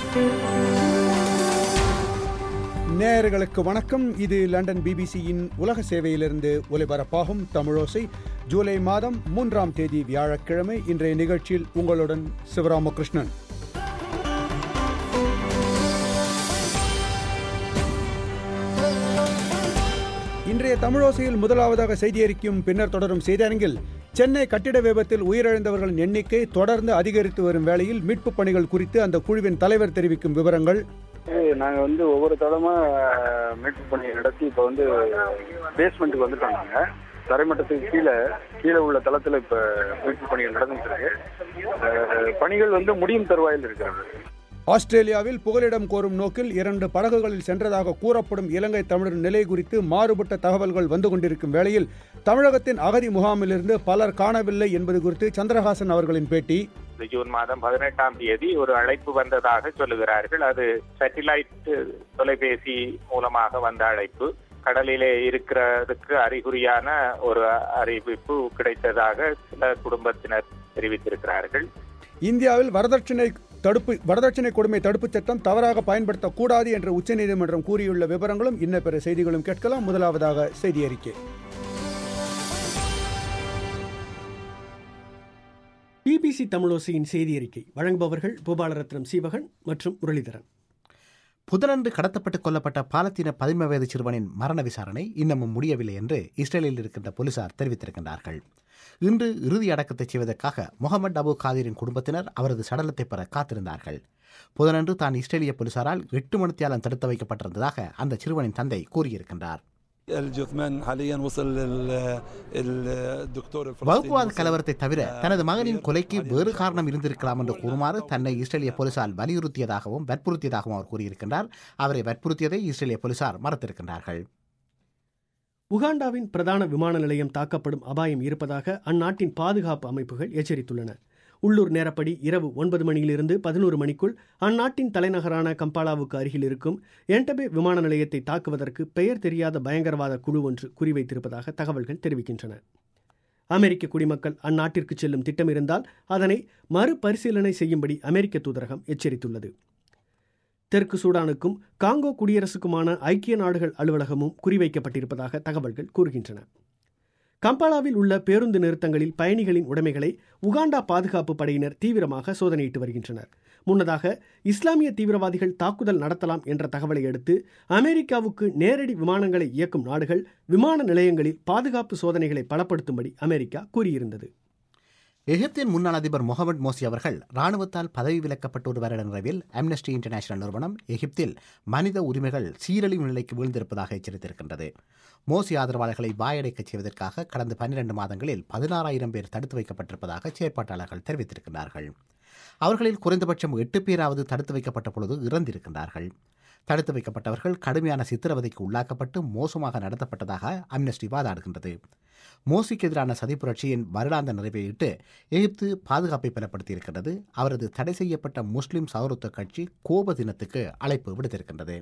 நேயர்களுக்கு வணக்கம் இது லண்டன் பிபிசியின் உலக சேவையிலிருந்து ஒலிபரப்பாகும் தமிழோசை ஜூலை மாதம் மூன்றாம் தேதி வியாழக்கிழமை இன்றைய நிகழ்ச்சியில் உங்களுடன் சிவராமகிருஷ்ணன் இன்றைய தமிழோசையில் முதலாவதாக செய்தி அறிக்கையும் பின்னர் தொடரும் செய்தியரங்கில் சென்னை கட்டிட விபத்தில் உயிரிழந்தவர்களின் எண்ணிக்கை தொடர்ந்து அதிகரித்து வரும் வேளையில் மீட்புப் பணிகள் குறித்து அந்த குழுவின் தலைவர் தெரிவிக்கும் விவரங்கள் நாங்கள் வந்து ஒவ்வொரு தளமா மீட்பு பணி நடத்தி இப்போ வந்து பேஸ்மெண்ட்டுக்கு வந்துட்டோம் நாங்கள் தரைமட்டத்துக்கு கீழே கீழே உள்ள தளத்தில் இப்போ மீட்பு பணிகள் நடந்துட்டு இருக்கு அஹ், பணிகள் வந்து முடியும் தருவாயில் இருக்கிறது ஆஸ்திரேலியாவில் புகலிடம் கோரும் நோக்கில் இரண்டு படகுகளில் சென்றதாக கூறப்படும் இலங்கை தமிழர் நிலை குறித்து மாறுபட்ட தகவல்கள் வந்து கொண்டிருக்கும் வேளையில் தமிழகத்தின் அகதி முகாமிலிருந்து பலர் காணவில்லை என்பது குறித்து சந்திரஹாசன் அவர்களின் பேட்டி இந்த ஜூன் மாதம் பதினெட்டாம் தேதி ஒரு அழைப்பு வந்ததாக சொல்லுகிறார்கள் அது சேட்டிலைட் தொலைபேசி மூலமாக வந்த அழைப்பு கடலிலே இருக்கிறதுக்கு அறிகுறியான ஒரு அறிவிப்பு கிடைத்ததாக சில குடும்பத்தினர் தெரிவித்திருக்கிறார்கள் இந்தியாவில் வரதட்சணை தடுப்பு வரதட்சணை கொடுமை தடுப்புச் சட்டம் தவறாக பயன்படுத்தக்கூடாது என்று உச்சநீதிமன்றம் கூறியுள்ள விவரங்களும் இன்ன பிற செய்திகளும் கேட்கலாம் முதலாவதாக செய்தி அறிக்கை பிபிசி தமிழோசையின் செய்தி அறிக்கை வழங்குபவர்கள் பூபாலரத்னம் சீவகன் மற்றும் முரளிதரன் புதனன்று கடத்தப்பட்டு கொல்லப்பட்ட பாலத்தீன பதின்ம வயது சிறுவனின் மரண விசாரணை இன்னமும் முடியவில்லை என்று இஸ்ரேலில் இருக்கின்ற போலீசார் தெரிவித்திருக்கின்றார்கள் இன்று இறுதி அடக்கத்தை செய்வதற்காக முகமது அபு காதிரின் குடும்பத்தினர் அவரது சடலத்தை பெற காத்திருந்தார்கள் புதனன்று தான் இஸ்ரேலிய போலீசாரால் எட்டு மணித்தியாலம் தடுத்து வைக்கப்பட்டிருந்ததாக அந்த சிறுவனின் தந்தை கூறியிருக்கின்றார் الجثمان حاليا وصل لل- الدكتور الفلسطيني வகுப்புவாத وصل- கலவரத்தை தவிர தனது மகனின் கொலைக்கு வேறு காரணம் இருந்திருக்கலாம் என்று கூறுமாறு தன்னை இஸ்ரேலிய போலீசார் வலியுறுத்தியதாகவும் வற்புறுத்தியதாகவும் அவர் கூறியிருக்கின்றார் அவரை வற்புறுத்தியதை இஸ்ரேலிய போலீசார் மறுத்திருக்கின்றார்கள் உகாண்டாவின் பிரதான விமான நிலையம் தாக்கப்படும் அபாயம் இருப்பதாக அந்நாட்டின் பாதுகாப்பு அமைப்புகள் எச்சரித்துள்ளன உள்ளூர் நேரப்படி இரவு ஒன்பது மணியிலிருந்து பதினோரு மணிக்குள் அந்நாட்டின் தலைநகரான கம்பாலாவுக்கு அருகில் இருக்கும் என்டபே விமான நிலையத்தை தாக்குவதற்கு பெயர் தெரியாத பயங்கரவாத குழு ஒன்று குறிவைத்திருப்பதாக தகவல்கள் தெரிவிக்கின்றன அமெரிக்க குடிமக்கள் அந்நாட்டிற்கு செல்லும் திட்டம் இருந்தால் அதனை மறுபரிசீலனை செய்யும்படி அமெரிக்க தூதரகம் எச்சரித்துள்ளது தெற்கு சூடானுக்கும் காங்கோ குடியரசுக்குமான ஐக்கிய நாடுகள் அலுவலகமும் குறிவைக்கப்பட்டிருப்பதாக தகவல்கள் கூறுகின்றன கம்பாலாவில் உள்ள பேருந்து நிறுத்தங்களில் பயணிகளின் உடைமைகளை உகாண்டா பாதுகாப்பு படையினர் தீவிரமாக சோதனையிட்டு வருகின்றனர் முன்னதாக இஸ்லாமிய தீவிரவாதிகள் தாக்குதல் நடத்தலாம் என்ற தகவலை அடுத்து அமெரிக்காவுக்கு நேரடி விமானங்களை இயக்கும் நாடுகள் விமான நிலையங்களில் பாதுகாப்பு சோதனைகளை பலப்படுத்தும்படி அமெரிக்கா கூறியிருந்தது எகிப்தின் முன்னாள் அதிபர் முகமது மோசி அவர்கள் ராணுவத்தால் பதவி விலக்கப்பட்ட ஒரு வருட நிறைவில் அம்னஸ்டி இன்டர்நேஷனல் நிறுவனம் எகிப்தில் மனித உரிமைகள் சீரழிவு நிலைக்கு வீழ்ந்திருப்பதாக எச்சரித்திருக்கின்றது மோசி ஆதரவாளர்களை வாயடைக்கச் செய்வதற்காக கடந்த பன்னிரண்டு மாதங்களில் பதினாறாயிரம் பேர் தடுத்து வைக்கப்பட்டிருப்பதாக செயற்பாட்டாளர்கள் தெரிவித்திருக்கிறார்கள் அவர்களில் குறைந்தபட்சம் எட்டு பேராவது தடுத்து வைக்கப்பட்ட பொழுது இறந்திருக்கின்றார்கள் தடுத்து வைக்கப்பட்டவர்கள் கடுமையான சித்திரவதைக்கு உள்ளாக்கப்பட்டு மோசமாக நடத்தப்பட்டதாக அம்னஸ்டி வாதாடுகின்றது மோசிக்கு எதிரான சதிப்புரட்சியின் வருடாந்த நிறைவையிட்டு எகிப்து பாதுகாப்பை பலப்படுத்தியிருக்கின்றது அவரது தடை செய்யப்பட்ட முஸ்லிம் சௌரத்துவ கட்சி கோப தினத்துக்கு அழைப்பு விடுத்திருக்கின்றது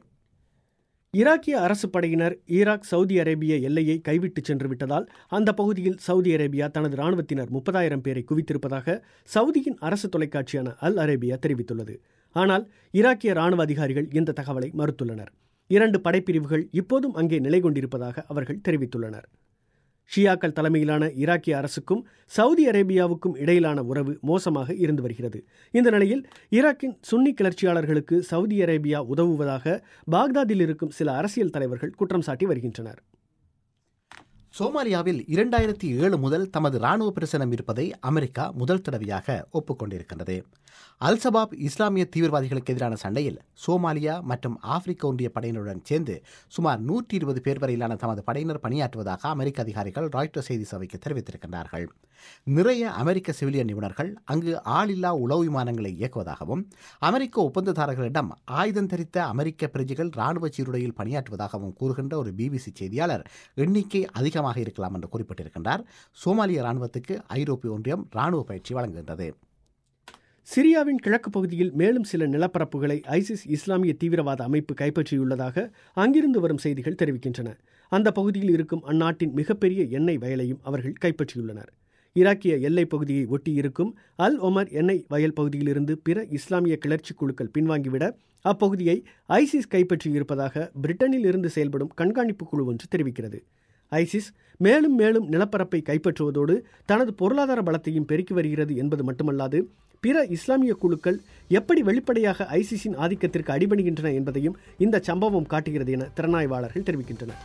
ஈராக்கிய அரசு படையினர் ஈராக் சவுதி அரேபிய எல்லையை கைவிட்டு சென்று விட்டதால் அந்த பகுதியில் சவுதி அரேபியா தனது ராணுவத்தினர் முப்பதாயிரம் பேரை குவித்திருப்பதாக சவுதியின் அரசு தொலைக்காட்சியான அல் அரேபியா தெரிவித்துள்ளது ஆனால் ஈராக்கிய ராணுவ அதிகாரிகள் இந்த தகவலை மறுத்துள்ளனர் இரண்டு படைப்பிரிவுகள் இப்போதும் அங்கே நிலை கொண்டிருப்பதாக அவர்கள் தெரிவித்துள்ளனர் ஷியாக்கள் தலைமையிலான ஈராக்கிய அரசுக்கும் சவுதி அரேபியாவுக்கும் இடையிலான உறவு மோசமாக இருந்து வருகிறது இந்த நிலையில் ஈராக்கின் சுன்னி கிளர்ச்சியாளர்களுக்கு சவுதி அரேபியா உதவுவதாக பாக்தாதில் இருக்கும் சில அரசியல் தலைவர்கள் குற்றம் சாட்டி வருகின்றனர் சோமாலியாவில் இரண்டாயிரத்தி ஏழு முதல் தமது ராணுவ பிரசனம் இருப்பதை அமெரிக்கா முதல் தடவையாக ஒப்புக்கொண்டிருக்கின்றது அல் சபாப் இஸ்லாமிய தீவிரவாதிகளுக்கு எதிரான சண்டையில் சோமாலியா மற்றும் ஆப்பிரிக்க ஒன்றிய படையினருடன் சேர்ந்து சுமார் நூற்றி இருபது பேர் வரையிலான தமது படையினர் பணியாற்றுவதாக அமெரிக்க அதிகாரிகள் ராய்ட்டர் செய்தி சபைக்கு தெரிவித்திருக்கின்றார்கள் நிறைய அமெரிக்க சிவிலியன் நிபுணர்கள் அங்கு ஆளில்லா உளவு விமானங்களை இயக்குவதாகவும் அமெரிக்க ஒப்பந்ததாரர்களிடம் ஆயுதம் தரித்த அமெரிக்க பிரஜைகள் ராணுவ சீருடையில் பணியாற்றுவதாகவும் கூறுகின்ற ஒரு பிபிசி செய்தியாளர் எண்ணிக்கை அதிகமாக இருக்கலாம் என்று குறிப்பிட்டிருக்கின்றார் சோமாலிய ராணுவத்துக்கு ஐரோப்பிய ஒன்றியம் ராணுவ பயிற்சி வழங்குகின்றது சிரியாவின் கிழக்கு பகுதியில் மேலும் சில நிலப்பரப்புகளை ஐசிஸ் இஸ்லாமிய தீவிரவாத அமைப்பு கைப்பற்றியுள்ளதாக அங்கிருந்து வரும் செய்திகள் தெரிவிக்கின்றன அந்த பகுதியில் இருக்கும் அந்நாட்டின் மிகப்பெரிய எண்ணெய் வயலையும் அவர்கள் கைப்பற்றியுள்ளனர் ஈராக்கிய எல்லைப் பகுதியை ஒட்டியிருக்கும் அல் ஒமர் எண்ணெய் வயல் பகுதியிலிருந்து பிற இஸ்லாமிய கிளர்ச்சி குழுக்கள் பின்வாங்கிவிட அப்பகுதியை ஐசிஸ் கைப்பற்றியிருப்பதாக பிரிட்டனில் இருந்து செயல்படும் கண்காணிப்பு குழு ஒன்று தெரிவிக்கிறது ஐசிஸ் மேலும் மேலும் நிலப்பரப்பை கைப்பற்றுவதோடு தனது பொருளாதார பலத்தையும் பெருக்கி வருகிறது என்பது மட்டுமல்லாது பிற இஸ்லாமிய குழுக்கள் எப்படி வெளிப்படையாக ஐசிஸின் ஆதிக்கத்திற்கு அடிபணிகின்றன என்பதையும் இந்த சம்பவம் காட்டுகிறது என திறனாய்வாளர்கள் தெரிவிக்கின்றனர்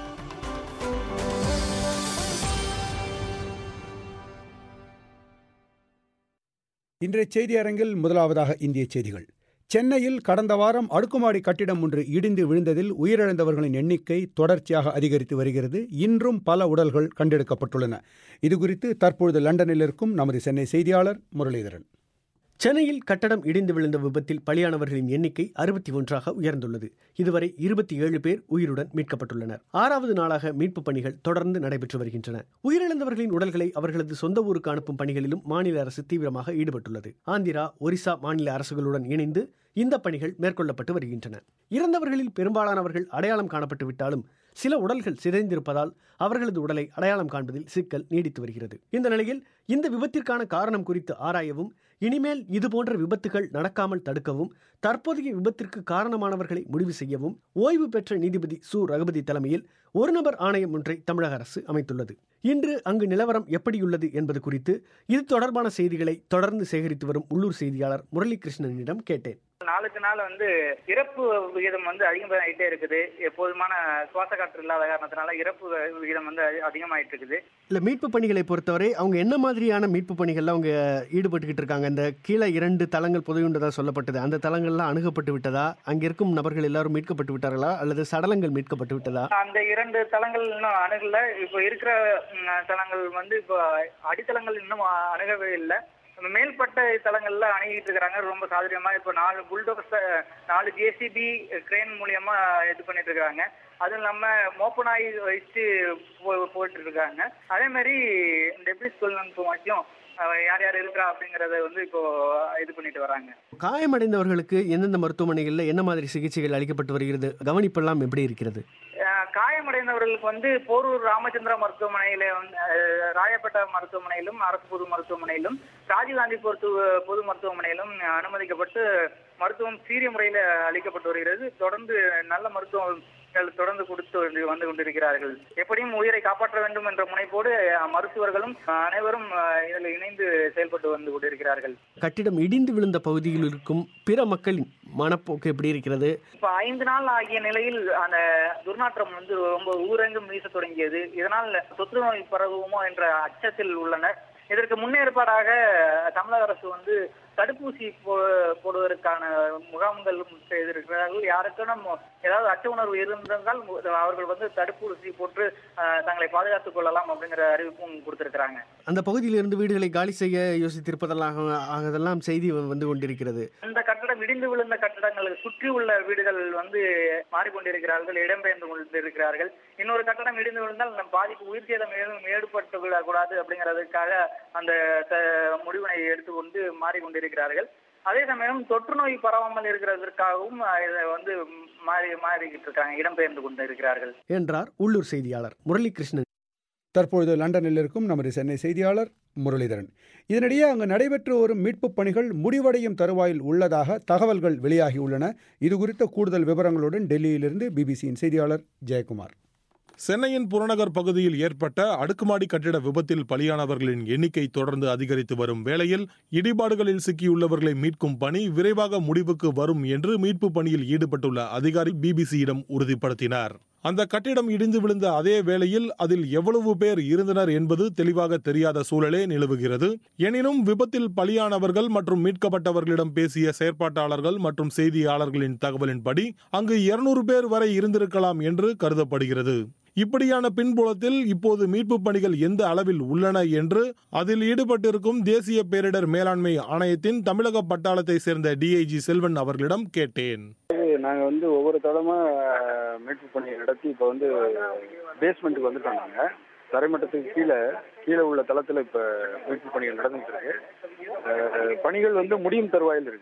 இன்றைய செய்தி அரங்கில் முதலாவதாக இந்திய செய்திகள் சென்னையில் கடந்த வாரம் அடுக்குமாடி கட்டிடம் ஒன்று இடிந்து விழுந்ததில் உயிரிழந்தவர்களின் எண்ணிக்கை தொடர்ச்சியாக அதிகரித்து வருகிறது இன்றும் பல உடல்கள் கண்டெடுக்கப்பட்டுள்ளன இதுகுறித்து தற்பொழுது லண்டனில் இருக்கும் நமது சென்னை செய்தியாளர் முரளிதரன் சென்னையில் கட்டடம் இடிந்து விழுந்த விபத்தில் பலியானவர்களின் எண்ணிக்கை அறுபத்தி ஒன்றாக உயர்ந்துள்ளது இதுவரை இருபத்தி ஏழு பேர் உயிருடன் மீட்கப்பட்டுள்ளனர் ஆறாவது நாளாக மீட்புப் பணிகள் தொடர்ந்து நடைபெற்று வருகின்றன உயிரிழந்தவர்களின் உடல்களை அவர்களது சொந்த ஊருக்கு அனுப்பும் பணிகளிலும் மாநில அரசு தீவிரமாக ஈடுபட்டுள்ளது ஆந்திரா ஒரிசா மாநில அரசுகளுடன் இணைந்து இந்த பணிகள் மேற்கொள்ளப்பட்டு வருகின்றன இறந்தவர்களில் பெரும்பாலானவர்கள் அடையாளம் காணப்பட்டு விட்டாலும் சில உடல்கள் சிதைந்திருப்பதால் அவர்களது உடலை அடையாளம் காண்பதில் சிக்கல் நீடித்து வருகிறது இந்த நிலையில் இந்த விபத்திற்கான காரணம் குறித்து ஆராயவும் இனிமேல் இதுபோன்ற விபத்துகள் நடக்காமல் தடுக்கவும் தற்போதைய விபத்திற்கு காரணமானவர்களை முடிவு செய்யவும் ஓய்வு பெற்ற நீதிபதி சு ரகுபதி தலைமையில் ஒரு நபர் ஆணையம் ஒன்றை தமிழக அரசு அமைத்துள்ளது இன்று அங்கு நிலவரம் எப்படியுள்ளது என்பது குறித்து இது தொடர்பான செய்திகளை தொடர்ந்து சேகரித்து வரும் உள்ளூர் செய்தியாளர் முரளிகிருஷ்ணனிடம் கேட்டேன் நாளுக்கு நாள் வந்து இறப்பு விகிதம் வந்து அதிகமாயிட்டே இருக்குது எப்போதுமான சுவாச காற்று இல்லாத காரணத்தினால இறப்பு விகிதம் வந்து அதி- அதிகமாயிட்டு இருக்குது இல்ல மீட்பு பணிகளை பொறுத்தவரை அவங்க என்ன மாதிரியான மீட்பு பணிகள்ல அவங்க ஈடுபட்டுக்கிட்டு இருக்காங்க இந்த கீழே இரண்டு தளங்கள் புதையுண்டதா சொல்லப்பட்டது அந்த தளங்கள்லாம் அணுகப்பட்டு விட்டதா அங்க இருக்கும் நபர்கள் எல்லாரும் மீட்கப்பட்டு விட்டார்களா அல்லது சடலங்கள் மீட்கப்பட்டு விட்டதா அந்த இரண்டு தளங்கள் இன்னும் அணுகல இப்போ இருக்கிற ம், தளங்கள் வந்து இப்போ அடித்தளங்கள் இன்னும் அ- அணுகவே இல்லை மேல்பட்ட தளங்கள்ல அணுகிட்டு இருக்கிறாங்க ரொம்ப சாதுரியமா இப்போ நாலு புல்டோஸ் நாலு ஜேசிபி கிரேன் மூலியமா இது பண்ணிட்டு இருக்காங்க அதுவும் இல்லாம மோப்ப நாய் வச்சு போ- போயிட்டு இருக்காங்க அதே மாதிரி டெப்ரிஸ் தொழில்நுட்பமாச்சும் அஹ், யார் யார் இருக்கிறா அப்படிங்கறத வந்து இப்போ இது பண்ணிட்டு வராங்க காயமடைந்தவர்களுக்கு எந்தெந்த மருத்துவமனைகளில் என்ன மாதிரி சிகிச்சைகள் அளிக்கப்பட்டு வருகிறது கவனிப்பெல்லாம் எப்படி இருக்கிறது அஹ் காயமடைந்தவர்களுக்கு வந்து போரூர் ராமச்சந்திரா மருத்துவமனையில வந்து அஹ், ராயப்பேட்டை மருத்துவமனையிலும் அரசு பொது மருத்துவமனையிலும் ராஜீவ்காந்தி பொருத்து பொது மருத்துவமனையிலும் அனுமதிக்கப்பட்டு மருத்துவம் சீரிய முறையில் அளிக்கப்பட்டு வருகிறது தொடர்ந்து நல்ல மருத்துவங்கள் தொடர்ந்து கொடுத்து வந்து- வந்து கொண்டிருக்கிறார்கள் எப்படியும் உயிரை காப்பாற்ற வேண்டும் என்ற முனைப்போடு அஹ், மருத்துவர்களும் அஹ், அனைவரும் அஹ், இதில் இணைந்து செயல்பட்டு வந்து கொண்டிருக்கிறார்கள் கட்டிடம் இடிந்து விழுந்த பகுதியில் இருக்கும் பிற மக்களின் மனப்போக்கு எப்படி இருக்கிறது இப்ப ஐந்து நாள் ஆகிய நிலையில் அந்த துர்நாற்றம் வந்து ரொம்ப ஊரெங்கும் வீச தொடங்கியது இதனால் தொற்று நோய் பரவுமோ என்ற அச்சத்தில் உள்ளனர் இதற்கு முன்னேற்பாடாக தமிழக அரசு வந்து தடுப்பூசி போ- போடுவதற்கான முகாம்களும் செய்திருக்கிறார்கள் யாருக்கும் ஏதாவது அச்ச உணர்வு இருந்திருந்தால் அவர்கள் வந்து தடுப்பூசி போட்டு அஹ், தங்களை பாதுகாத்துக் கொள்ளலாம் அப்படிங்கிற அறிவிப்பும் கொடுத்திருக்கிறாங்க அந்த பகுதியிலிருந்து வீடுகளை காலி செய்ய யோசித்திருப்பதெல்லாம் அதெல்லாம் செய்தி வந்து கொண்டிருக்கிறது இந்த கட்டடம் இடிந்து விழுந்த கட்டடங்களை சுற்றி உள்ள வீடுகள் வந்து மாறிக்கொண்டிருக்கிறார்கள் இடம்பெயர்ந்து கொண்டிருக்கிறார்கள் இன்னொரு கட்டடம் இடிந்து விழுந்தால் நம் பாதிப்பு உயிர் சேதம் ஏதும் ஏற்பட்டு விடக்கூடாது அப்படிங்கிறதுக்காக அந்த த- முடிவினை எடுத்துக்கொண்டு மாறிக்கொண்டிருக்கிறார்கள் அதே சமயம் தொற்று நோய் பரவாமல் இருக்கிறதற்காகவும் அஹ், இதை வந்து மாறி மாறிக்கிட்டு இருக்காங்க இடம்பெயர்ந்து கொண்டு இருக்கிறார்கள் என்றார் உள்ளூர் செய்தியாளர் முரளிகிருஷ்ணன் தற்பொழுது லண்டனில் இருக்கும் நமது சென்னை செய்தியாளர் முரளிதரன் இதனிடையே அங்கு நடைபெற்று வரும் மீட்புப் பணிகள் முடிவடையும் தருவாயில் உள்ளதாக தகவல்கள் வெளியாகியுள்ளன இது குறித்த கூடுதல் விவரங்களுடன் டெல்லியிலிருந்து பிபிசியின் செய்தியாளர் ஜெயக்குமார் சென்னையின் புறநகர் பகுதியில் ஏற்பட்ட அடுக்குமாடி கட்டிட விபத்தில் பலியானவர்களின் எண்ணிக்கை தொடர்ந்து அதிகரித்து வரும் வேளையில் இடிபாடுகளில் சிக்கியுள்ளவர்களை மீட்கும் பணி விரைவாக முடிவுக்கு வரும் என்று மீட்பு பணியில் ஈடுபட்டுள்ள அதிகாரி பிபிசியிடம் உறுதிப்படுத்தினார் அந்த கட்டிடம் இடிந்து விழுந்த அதே வேளையில் அதில் எவ்வளவு பேர் இருந்தனர் என்பது தெளிவாக தெரியாத சூழலே நிலவுகிறது எனினும் விபத்தில் பலியானவர்கள் மற்றும் மீட்கப்பட்டவர்களிடம் பேசிய செயற்பாட்டாளர்கள் மற்றும் செய்தியாளர்களின் தகவலின்படி அங்கு இருநூறு பேர் வரை இருந்திருக்கலாம் என்று கருதப்படுகிறது இப்படியான பின்புலத்தில் இப்போது மீட்பு பணிகள் எந்த அளவில் உள்ளன என்று அதில் ஈடுபட்டிருக்கும் தேசிய பேரிடர் மேலாண்மை ஆணையத்தின் தமிழக பட்டாளத்தை சேர்ந்த டிஐஜி செல்வன் அவர்களிடம் கேட்டேன் நாங்கள் வந்து ஒவ்வொரு தடமா மீட்பு பணியை நடத்தி இப்போ வந்து பேஸ்மெண்ட்டுக்கு வந்துட்டோம் நாங்கள் தரைமட்டத்துக்கு கீழே கீழே உள்ள தளத்தில் இப்போ மீட்பு பணிகள் நடந்துட்டு இருக்கு அஹ், பணிகள் வந்து முடியும் தருவாயில் இருக்கிறது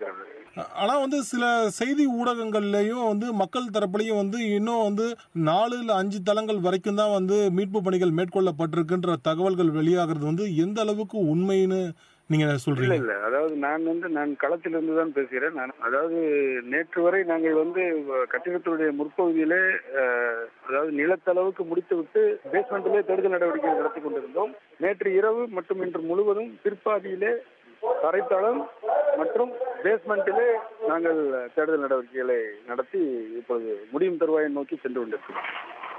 ஆனா வந்து சில செய்தி ஊடகங்கள்லயும் வந்து மக்கள் தரப்புலையும் வந்து இன்னும் வந்து நாலு இல்ல அஞ்சு தளங்கள் வரைக்கும் தான் வந்து மீட்பு பணிகள் மேற்கொள்ளப்பட்டிருக்குன்ற தகவல்கள் வெளியாகிறது வந்து எந்த அளவுக்கு உண்மைன்னு நீங்க இல்ல சொல்றீங்க இல்ல அதாவது நான் வந்து நான் களத்திலிருந்து தான் பேசுகிறேன் நான் அதாவது நேற்று வரை நாங்கள் வந்து கட்டிடத்துடைய முற்பகுதியிலே அஹ், அதாவது நிலத்தளவுக்கு முடித்துவிட்டு பேஸ்மெண்ட்டிலே தேடுதல் நடவடிக்கை நடத்தி கொண்டிருந்தோம் நேற்று இரவு மற்றும் இன்று முழுவதும் பிற்பாதியிலே தரைத்தளம் மற்றும் பேஸ்மெண்ட்டிலே நாங்கள் தேடுதல் நடவடிக்கைகளை நடத்தி இப்பொழுது முடியும் தருவாயை நோக்கி சென்று கொண்டிருக்கிறோம்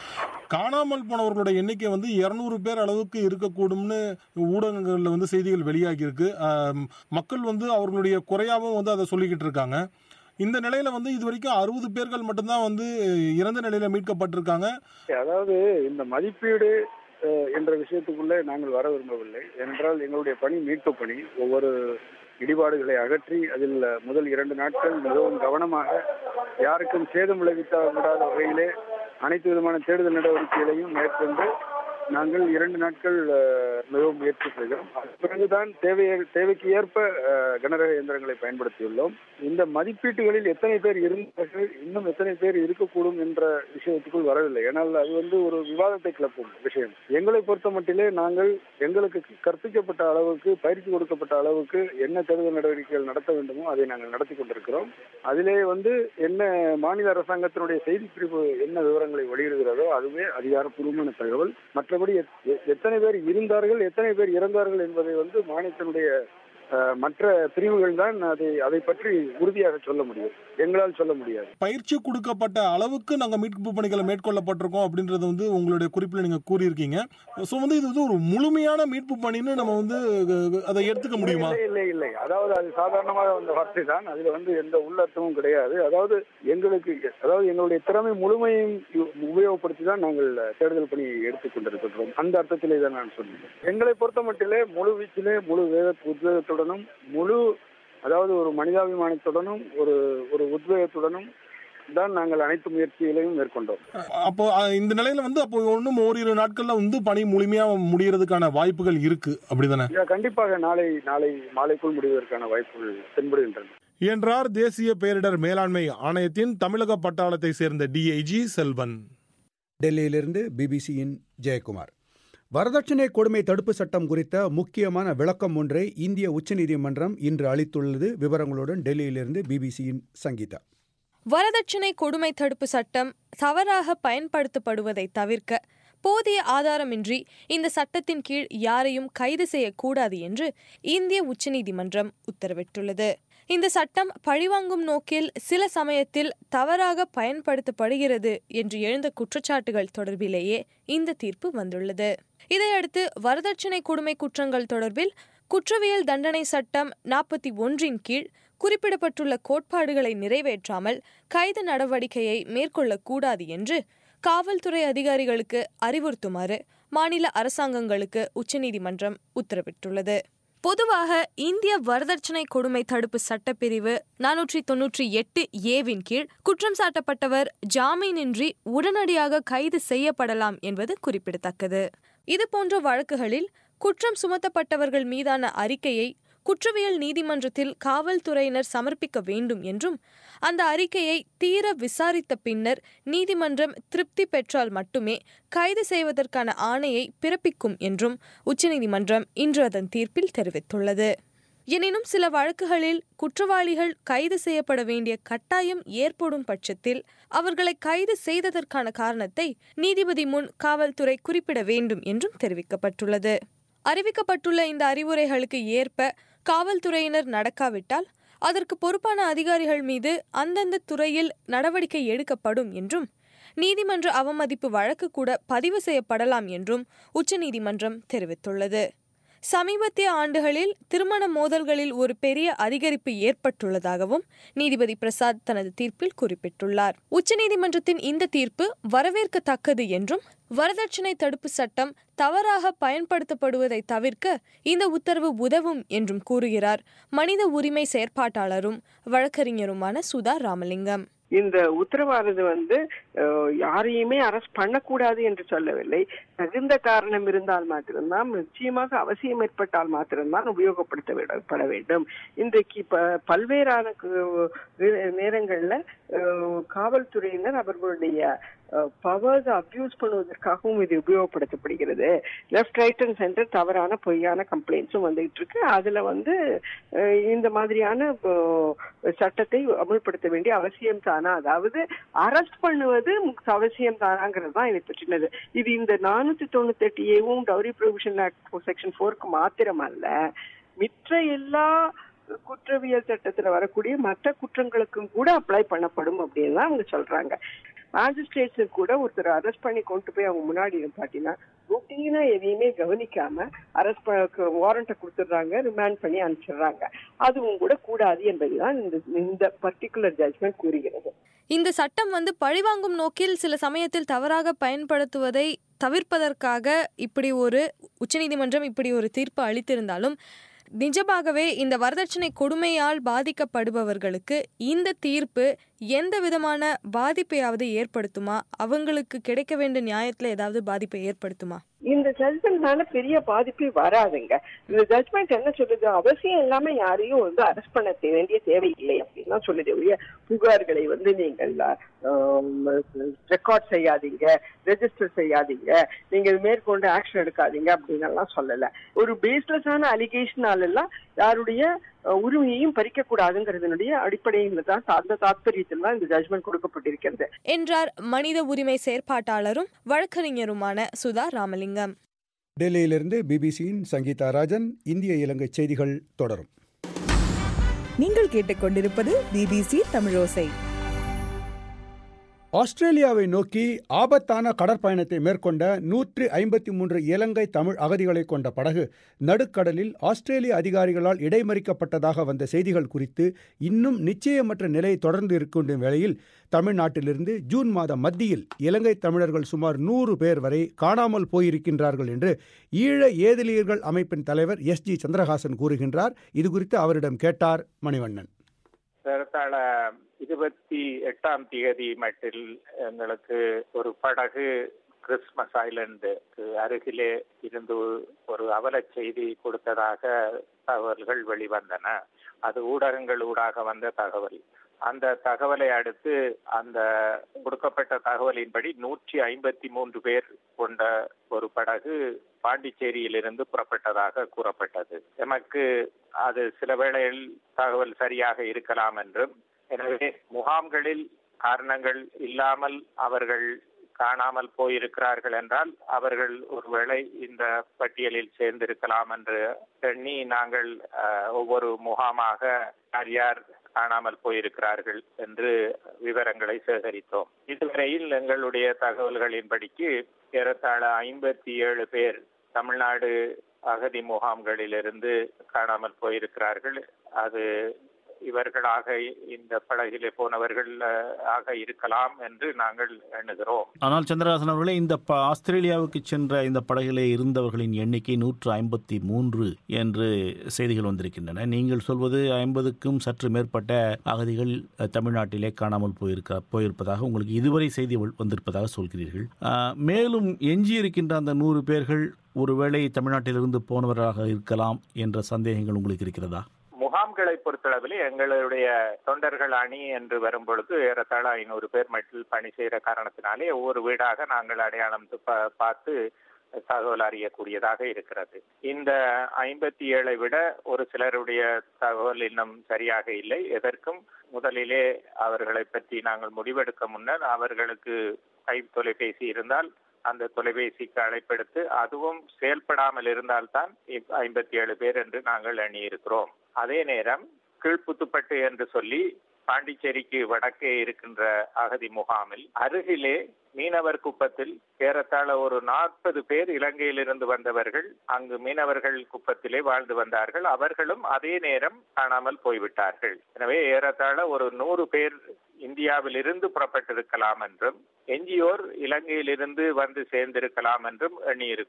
காணாமல் போனவர்களோட எண்ணிக்கை வந்து இருநூறு பேர் அளவுக்கு இருக்கக்கூடும்னு ஊடகங்கள்ல வந்து செய்திகள் வெளியாகி இருக்கு ஆம், மக்கள் வந்து அவர்களுடைய குறையாவும் வந்து அதை சொல்லிக்கிட்டு இருக்காங்க இந்த நிலையில வந்து இது வரைக்கும் அறுபது பேர்கள் மட்டும்தான் வந்து இறந்த நிலையில மீட்கப்பட்டிருக்காங்க அதாவது இந்த மதிப்பீடு அஹ், என்ற விஷயத்துக்குள்ளே நாங்கள் வர விரும்பவில்லை ஏனென்றால் எங்களுடைய பணி மீட்பு பணி ஒவ்வொரு இடிபாடுகளை அகற்றி அதில் முதல் இரண்டு நாட்கள் மிகவும் கவனமாக யாருக்கும் சேதம் விளைவிக்க விடாத வகையிலே அனைத்து விதமான தேடுதல் நடவடிக்கைகளையும் மேற்கொண்டு நாங்கள் இரண்டு நாட்கள் அஹ், மிகவும் முயற்சி செய்தோம் அதன் பிறகுதான் தேவையை தேவைக்கு ஏற்ப அஹ், கனரக இயந்திரங்களை பயன்படுத்தியுள்ளோம் இந்த மதிப்பீட்டுகளில் எத்தனை பேர் இருந்தார்கள் இன்னும் எத்தனை பேர் இருக்கக்கூடும் என்ற விஷயத்துக்குள் வரவில்லை ஏனால் அது வந்து ஒரு விவாதத்தை கிளப்பும் விஷயம் எங்களை பொறுத்த மட்டிலே நாங்கள் எங்களுக்கு கற்பிக்கப்பட்ட அளவுக்கு பயிற்சி கொடுக்கப்பட்ட அளவுக்கு என்ன தேடுதல் நடவடிக்கைகள் நடத்த வேண்டுமோ அதை நாங்கள் நடத்தி கொண்டிருக்கிறோம் அதிலே வந்து என்ன மாநில அரசாங்கத்தினுடைய செய்தி பிரிவு என்ன விவரங்களை வெளியிடுகிறதோ அதுவே அதிகாரப்பூர்வமான தகவல் மற்றபடி எத்- எ- எத்தனை பேர் இருந்தார்கள் எத்தனை பேர் இறந்தார்கள் என்பதை வந்து மாநிலத்தினுடைய அஹ், மற்ற பிரிவுகள் தான் அதை அதை பற்றி உறுதியாக சொல்ல முடியும் எங்களால் சொல்ல முடியாது பயிற்சி கொடுக்கப்பட்ட அளவுக்கு நாங்க மீட்பு பணிகளை மேற்கொள்ளப்பட்டிருக்கோம் அப்படின்றது வந்து உங்களுடைய குறிப்பில் நீங்க கூறியிருக்கீங்க ஸோ வந்து இது வந்து ஒரு முழுமையான மீட்பு பணின்னு நம்ம வந்து அஹ், அதை எடுத்துக்க முடியுமா இல்லை இல்லை இல்லை அதாவது அது சாதாரணமாக வந்த வார்த்தை தான் அதுல வந்து எந்த உள்ளர்த்தமும் கிடையாது அதாவது எங்களுக்கு அதாவது எங்களுடைய திறமை முழுமையும் உ- உபயோகப்படுத்தி தான் நாங்கள் தேடுதல் பணியை எடுத்துக் கொண்டிருக்கிறோம் அந்த அர்த்தத்திலே தான் நான் சொன்னேன் எங்களை பொறுத்த மட்டிலே முழு வீச்சிலே முழு வேக உத்வேகத்துடனும் முழு அதாவது ஒரு மனிதாபிமானத்துடனும் ஒரு ஒரு உத்வேகத்துடனும் தான் நாங்கள் அனைத்து முயற்சிகளையும் மேற்கொண்டோம் அப்போ அஹ், இந்த நிலையில வந்து அப்போ இன்னும் ஓரிரு நாட்கள்ல வந்து பணி முழுமையா முடியறதுக்கான வாய்ப்புகள் இருக்கு அப்படிதானே இதை கண்டிப்பாக நாளை நாளை மாலைக்குள் முடிவதற்கான வாய்ப்புகள் தென்படுகின்றன என்றார் தேசிய பேரிடர் மேலாண்மை ஆணையத்தின் தமிழக பட்டாளத்தை சேர்ந்த டிஐஜி செல்வன் டெல்லியிலிருந்து பிபிசியின் ஜெயக்குமார் வரதட்சணை கொடுமை தடுப்பு சட்டம் குறித்த முக்கியமான விளக்கம் ஒன்றை இந்திய உச்சநீதிமன்றம் இன்று அளித்துள்ளது விவரங்களுடன் டெல்லியிலிருந்து பிபிசியின் சங்கீதா வரதட்சணை கொடுமை தடுப்பு சட்டம் தவறாக பயன்படுத்தப்படுவதை தவிர்க்க போதிய ஆதாரமின்றி இந்த சட்டத்தின் கீழ் யாரையும் கைது செய்யக்கூடாது என்று இந்திய உச்சநீதிமன்றம் உத்தரவிட்டுள்ளது இந்த சட்டம் பழிவாங்கும் நோக்கில் சில சமயத்தில் தவறாக பயன்படுத்தப்படுகிறது என்று எழுந்த குற்றச்சாட்டுகள் தொடர்பிலேயே இந்த தீர்ப்பு வந்துள்ளது இதையடுத்து வரதட்சணை கொடுமை குற்றங்கள் தொடர்பில் குற்றவியல் தண்டனை சட்டம் நாற்பத்தி ஒன்றின் கீழ் குறிப்பிடப்பட்டுள்ள கோட்பாடுகளை நிறைவேற்றாமல் கைது நடவடிக்கையை மேற்கொள்ளக்கூடாது என்று காவல்துறை அதிகாரிகளுக்கு அறிவுறுத்துமாறு மாநில அரசாங்கங்களுக்கு உச்சநீதிமன்றம் உத்தரவிட்டுள்ளது பொதுவாக இந்திய வரதட்சணை கொடுமை தடுப்பு சட்டப்பிரிவு நானூற்றி தொன்னூற்றி எட்டு ஏவின் கீழ் குற்றம் சாட்டப்பட்டவர் ஜாமீனின்றி உடனடியாக கைது செய்யப்படலாம் என்பது குறிப்பிடத்தக்கது இதுபோன்ற வழக்குகளில் குற்றம் சுமத்தப்பட்டவர்கள் மீதான அறிக்கையை குற்றவியல் நீதிமன்றத்தில் காவல்துறையினர் சமர்ப்பிக்க வேண்டும் என்றும் அந்த அறிக்கையை தீர விசாரித்த பின்னர் நீதிமன்றம் திருப்தி பெற்றால் மட்டுமே கைது செய்வதற்கான ஆணையை பிறப்பிக்கும் என்றும் உச்சநீதிமன்றம் இன்று அதன் தீர்ப்பில் தெரிவித்துள்ளது எனினும் சில வழக்குகளில் குற்றவாளிகள் கைது செய்யப்பட வேண்டிய கட்டாயம் ஏற்படும் பட்சத்தில் அவர்களை கைது செய்ததற்கான காரணத்தை நீதிபதி முன் காவல்துறை குறிப்பிட வேண்டும் என்றும் தெரிவிக்கப்பட்டுள்ளது அறிவிக்கப்பட்டுள்ள இந்த அறிவுரைகளுக்கு ஏற்ப காவல்துறையினர் நடக்காவிட்டால் அதற்கு பொறுப்பான அதிகாரிகள் மீது அந்தந்த துறையில் நடவடிக்கை எடுக்கப்படும் என்றும் நீதிமன்ற அவமதிப்பு வழக்கு கூட பதிவு செய்யப்படலாம் என்றும் உச்சநீதிமன்றம் தெரிவித்துள்ளது சமீபத்திய ஆண்டுகளில் திருமண மோதல்களில் ஒரு பெரிய அதிகரிப்பு ஏற்பட்டுள்ளதாகவும் நீதிபதி பிரசாத் தனது தீர்ப்பில் குறிப்பிட்டுள்ளார் உச்சநீதிமன்றத்தின் இந்த தீர்ப்பு வரவேற்கத்தக்கது என்றும் வரதட்சணை தடுப்பு சட்டம் தவறாக பயன்படுத்தப்படுவதை தவிர்க்க இந்த உத்தரவு உதவும் என்றும் கூறுகிறார் மனித உரிமை செயற்பாட்டாளரும் வழக்கறிஞருமான சுதா ராமலிங்கம் இந்த உத்தரவானது வந்து அஹ், யாரையுமே அரெஸ்ட் பண்ணக்கூடாது என்று சொல்லவில்லை தகுந்த காரணம் இருந்தால் மாத்திரம்தான் நிச்சயமாக அவசியம் ஏற்பட்டால் மாத்திரம்தான் உபயோகப்படுத்த விட- பட வேண்டும் இன்றைக்கு ப பல்வேறான கு- நேரங்கள்ல அஹ், காவல்துறையினர் அவர்களுடைய பவர்ஸ் அபியூஸ் பண்ணுவதற்காகவும் இது உபயோகப்படுத்தப்படுகிறது லெஃப்ட் ரைட் அண்ட் சென்டர் தவறான பொய்யான கம்ப்ளைண்ட்ஸும் வந்துகிட்டு இருக்கு அதுல வந்து அஹ், இந்த மாதிரியான அஹ், சட்டத்தை அமல்படுத்த வேண்டிய அவசியம் தானா அதாவது அரெஸ்ட் பண்ணுவது முக்- அவசியம் தானாங்கிறது தான் இதை பற்றினது இது இந்த நானூத்தி தொண்ணூத்தி எட்டு ஏவும் டவுரி ப்ரொவிஷன் ஆக்ட் செக்ஷன் ஃபோருக்கு மாத்திரம் அல்ல மிற்ற எல்லா குற்றவியல் சட்டத்துல வரக்கூடிய மற்ற குற்றங்களுக்கும் கூட அப்ளை பண்ணப்படும் அப்படின்னு தான் அவங்க சொல்றாங்க மேஜிஸ்ட்ரேட்ஸ் கூட ஒருத்தர் அரெஸ்ட் பண்ணி கொண்டு போய் அவங்க முன்னாடி பாத்தீங்கன்னா ரொட்டீனா எதையுமே கவனிக்காம அரெஸ்ட் வாரண்ட்டை கொடுத்துடுறாங்க ரிமாண்ட் பண்ணி அனுப்பிச்சிடுறாங்க அதுவும் கூட கூடாது என்பதுதான் இந்த இந்த பர்டிகுலர் ஜட்மெண்ட் கூறுகிறது இந்த சட்டம் வந்து பழிவாங்கும் நோக்கில் சில சமயத்தில் தவறாக பயன்படுத்துவதை தவிர்ப்பதற்காக இப்படி ஒரு உச்சநீதிமன்றம் இப்படி ஒரு தீர்ப்பு அளித்திருந்தாலும் நிஜமாகவே இந்த வரதட்சணை கொடுமையால் பாதிக்கப்படுபவர்களுக்கு இந்த தீர்ப்பு எந்த விதமான பாதிப்பையாவது ஏற்படுத்துமா அவங்களுக்கு கிடைக்க வேண்டிய நியாயத்துல ஏதாவது பாதிப்பை ஏற்படுத்துமா இந்த ஜட்மெண்ட்னால பெரிய பாதிப்பே வராதுங்க இந்த ஜட்மெண்ட் என்ன சொல்லுது அவசியம் இல்லாம யாரையும் வந்து அரெஸ்ட் பண்ண தே- வேண்டிய தேவை இல்லை அப்படின்னு தான் சொல்லுது ஒழிய புகார்களை வந்து நீங்கள் ரெக்கார்ட் செய்யாதீங்க ரெஜிஸ்டர் செய்யாதீங்க நீங்க மேற்கொண்டு ஆக்ஷன் எடுக்காதீங்க அப்படின்னு எல்லாம் சொல்லல ஒரு பேஸ்லெஸ்ஸான அலிகேஷனால எல்லாம் யாருடைய அஹ், உரிமையையும் பறிக்க கூடாதுங்கிறதுனுடைய அடிப்படையில் தான் அந்த தாத்பரியத்தில் தான் இந்த ஜட்மெண்ட் கொடுக்கப்பட்டிருக்கிறது என்றார் மனித உரிமை செயற்பாட்டாளரும் வழக்கறிஞருமான சுதா ராமலிங்கம் டெல்லியிலிருந்து பிபிசியின் சங்கீதா ராஜன் இந்திய இலங்கை செய்திகள் தொடரும் நீங்கள் கேட்டுக்கொண்டிருப்பது பிபிசி தமிழோசை ஆஸ்திரேலியாவை நோக்கி ஆபத்தான கடற்பயணத்தை மேற்கொண்ட நூற்றி ஐம்பத்தி மூன்று இலங்கை தமிழ் அகதிகளை கொண்ட படகு நடுக்கடலில் ஆஸ்திரேலிய அதிகாரிகளால் இடைமறிக்கப்பட்டதாக வந்த செய்திகள் குறித்து இன்னும் நிச்சயமற்ற நிலை தொடர்ந்து இருக்கும் வேளையில் தமிழ்நாட்டிலிருந்து ஜூன் மாத மத்தியில் இலங்கை தமிழர்கள் சுமார் நூறு பேர் வரை காணாமல் போயிருக்கின்றார்கள் என்று ஈழ ஏதிலியர்கள் அமைப்பின் தலைவர் எஸ் ஜி சந்திரஹாசன் கூறுகின்றார் இதுகுறித்து அவரிடம் கேட்டார் மணிவண்ணன் ஏறத்தாழ இருபத்தி எட்டாம் தேதி மட்டில் எங்களுக்கு ஒரு படகு கிறிஸ்மஸ் ஐலண்டுக்கு அருகிலே இருந்து ஒரு அவலச் செய்தி கொடுத்ததாக தகவல்கள் வெளிவந்தன அது ஊடகங்கள் ஊடாக வந்த தகவல் அந்த தகவலை அடுத்து அந்த கொடுக்கப்பட்ட தகவலின்படி நூற்றி ஐம்பத்தி மூன்று பேர் கொண்ட ஒரு படகு பாண்டிச்சேரியிலிருந்து புறப்பட்டதாக கூறப்பட்டது எமக்கு அது சில வேளையில் தகவல் சரியாக இருக்கலாம் என்றும் எனவே முகாம்களில் காரணங்கள் இல்லாமல் அவர்கள் காணாமல் போயிருக்கிறார்கள் என்றால் அவர்கள் ஒருவேளை இந்த பட்டியலில் சேர்ந்திருக்கலாம் என்று எண்ணி நாங்கள் அஹ், ஒவ்வொரு முகாமாக யார் யார் காணாமல் போயிருக்கிறார்கள் என்று விவரங்களை சேகரித்தோம் இதுவரையில் எங்களுடைய தகவல்களின்படிக்கு ஏறத்தாழ ஐம்பத்தி ஏழு பேர் தமிழ்நாடு அகதி முகாம்களிலிருந்து காணாமல் போயிருக்கிறார்கள் அது இவர்களாக இந்த படகிலே போனவர்கள் அஹ், ஆக இருக்கலாம் என்று நாங்கள் எண்ணுகிறோம் ஆனால் சந்திரகாசன் அவர்களே இந்த ப- ஆஸ்திரேலியாவுக்கு சென்ற இந்த படகிலே இருந்தவர்களின் எண்ணிக்கை நூற்று ஐம்பத்தி மூன்று என்று செய்திகள் வந்திருக்கின்றன நீங்கள் சொல்வது ஐம்பதுக்கும் சற்று மேற்பட்ட அகதிகள் அஹ், தமிழ்நாட்டிலே காணாமல் போயிருக்க போயிருப்பதாக உங்களுக்கு இதுவரை செய்தி வ- வந்திருப்பதாக சொல்கிறீர்கள் அஹ், மேலும் எஞ்சியிருக்கின்ற அந்த நூறு பேர்கள் ஒருவேளை தமிழ்நாட்டிலிருந்து போனவராக இருக்கலாம் என்ற சந்தேகங்கள் உங்களுக்கு இருக்கிறதா முகாம்களை பொறுத்தளவில் எங்களுடைய தொண்டர்கள் அணி என்று வரும் பொழுது ஏறத்தாழ ஐநூறு பேர் மட்டில் பணி செய்கிற காரணத்தினாலே ஒவ்வொரு வீடாக நாங்கள் அடையாளம் து- பா- பார்த்து தகவல் அறியக்கூடியதாக இருக்கிறது இந்த ஐம்பத்தி ஏழை விட ஒரு சிலருடைய தகவல் இன்னும் சரியாக இல்லை எதற்கும் முதலிலே அவர்களை பற்றி நாங்கள் முடிவெடுக்க முன்னர் அவர்களுக்கு கை தொலைபேசி இருந்தால் அந்த தொலைபேசிக்கு அழைப்பெடுத்து அதுவும் செயல்படாமல் இருந்தால்தான் ஐம்பத்தி ஏழு பேர் என்று நாங்கள் எண்ணியிருக்கிறோம் அதே நேரம் கீழ்ப்புத்துப்பட்டு என்று சொல்லி பாண்டிச்சேரிக்கு வடக்கே இருக்கின்ற அகதி முகாமில் அருகிலே மீனவர் குப்பத்தில் ஏறத்தாழ ஒரு நாற்பது பேர் இலங்கையிலிருந்து வந்தவர்கள் அங்கு மீனவர்கள் குப்பத்திலே வாழ்ந்து வந்தார்கள் அவர்களும் அதே நேரம் காணாமல் போய்விட்டார்கள் எனவே ஏறத்தாழ ஒரு நூறு பேர் இந்தியாவில் இருந்து புறப்பட்டிருக்கலாம் என்றும் எஞ்சியோர் இலங்கையிலிருந்து வந்து சேர்ந்திருக்கலாம் என்றும் எண்ணியிருக்கிறோம்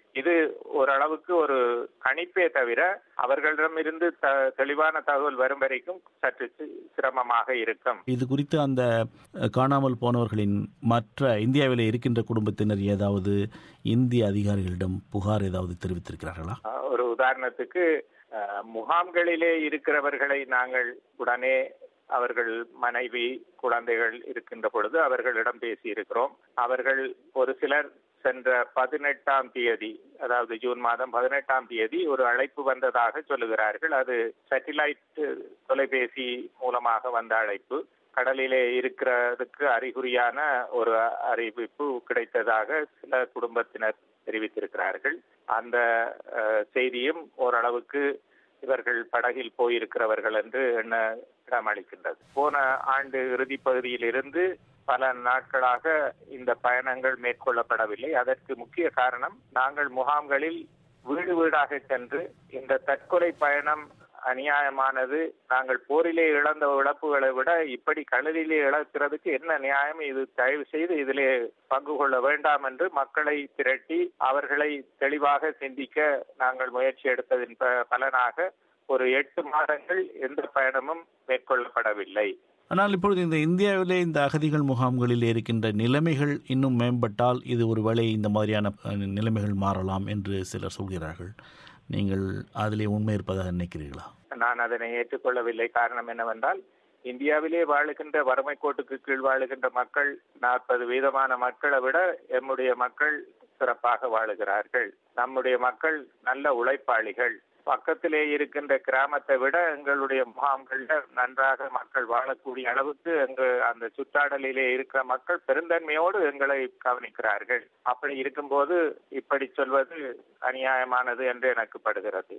இது ஓரளவுக்கு ஒரு கணிப்பே தவிர அவர்களிடமிருந்து த தெளிவான தகவல் வரும் வரைக்கும் சற்று சி- சிரமமாக இருக்கும் இது குறித்து அந்த அஹ், காணாமல் போனவர்களின் மற்ற இந்தியாவில் இருக்கின்ற குடும்பத்தினர் ஏதாவது இந்திய அதிகாரிகளிடம் புகார் ஏதாவது தெரிவித்திருக்கிறார்களா அஹ், ஒரு உதாரணத்துக்கு அஹ், முகாம்களிலே இருக்கிறவர்களை நாங்கள் உடனே அவர்கள் மனைவி குழந்தைகள் இருக்கின்ற பொழுது அவர்களிடம் பேசி இருக்கிறோம் அவர்கள் ஒரு சிலர் சென்ற பதினெட்டாம் தேதி அதாவது ஜூன் மாதம் பதினெட்டாம் தேதி ஒரு அழைப்பு வந்ததாக சொல்லுகிறார்கள் அது சேட்டிலைட் தொலைபேசி மூலமாக வந்த அழைப்பு கடலிலே இருக்கிறதுக்கு அறிகுறியான ஒரு அறிவிப்பு கிடைத்ததாக சில குடும்பத்தினர் தெரிவித்திருக்கிறார்கள் அந்த அஹ், செய்தியும் ஓரளவுக்கு இவர்கள் படகில் போயிருக்கிறவர்கள் என்று எண்ண இடமளிக்கின்றது போன ஆண்டு இறுதி பகுதியிலிருந்து பல நாட்களாக இந்த பயணங்கள் மேற்கொள்ளப்படவில்லை அதற்கு முக்கிய காரணம் நாங்கள் முகாம்களில் வீடு வீடாக சென்று இந்த தற்கொலை பயணம் அநியாயமானது நாங்கள் போரிலே இழந்த இழப்புகளை விட இப்படி கடலிலே இழக்கிறதுக்கு என்ன நியாயம் இது தயவு செய்து இதிலே பங்கு கொள்ள வேண்டாம் என்று மக்களை திரட்டி அவர்களை தெளிவாக சிந்திக்க நாங்கள் முயற்சி எடுத்ததின் ப- பலனாக ஒரு எட்டு மாதங்கள் எந்த பயணமும் மேற்கொள்ளப்படவில்லை ஆனால் இப்பொழுது இந்த இந்தியாவிலே இந்த அகதிகள் முகாம்களில் இருக்கின்ற நிலைமைகள் இன்னும் மேம்பட்டால் இது ஒருவேளை இந்த மாதிரியான அஹ், நிலைமைகள் மாறலாம் என்று சிலர் சொல்கிறார்கள் நீங்கள் அதிலே உண்மை இருப்பதாக நினைக்கிறீர்களா நான் அதனை ஏற்றுக்கொள்ளவில்லை காரணம் என்னவென்றால் இந்தியாவிலே வாழுகின்ற வறுமை கோட்டுக்கு கீழ் வாழுகின்ற மக்கள் நாற்பது வீதமான மக்களை விட எம்முடைய மக்கள் சிறப்பாக வாழுகிறார்கள் நம்முடைய மக்கள் நல்ல உழைப்பாளிகள் பக்கத்திலே இருக்கின்ற கிராமத்தை விட எங்களுடைய முகாம்கள்ல நன்றாக மக்கள் வாழக்கூடிய அளவுக்கு எங்க அந்த சுற்றாடலிலே இருக்கிற மக்கள் பெருந்தன்மையோடு எங்களை கவனிக்கிறார்கள் அப்படி இருக்கும்போது இப்படி சொல்வது அநியாயமானது என்று எனக்கு படுகிறது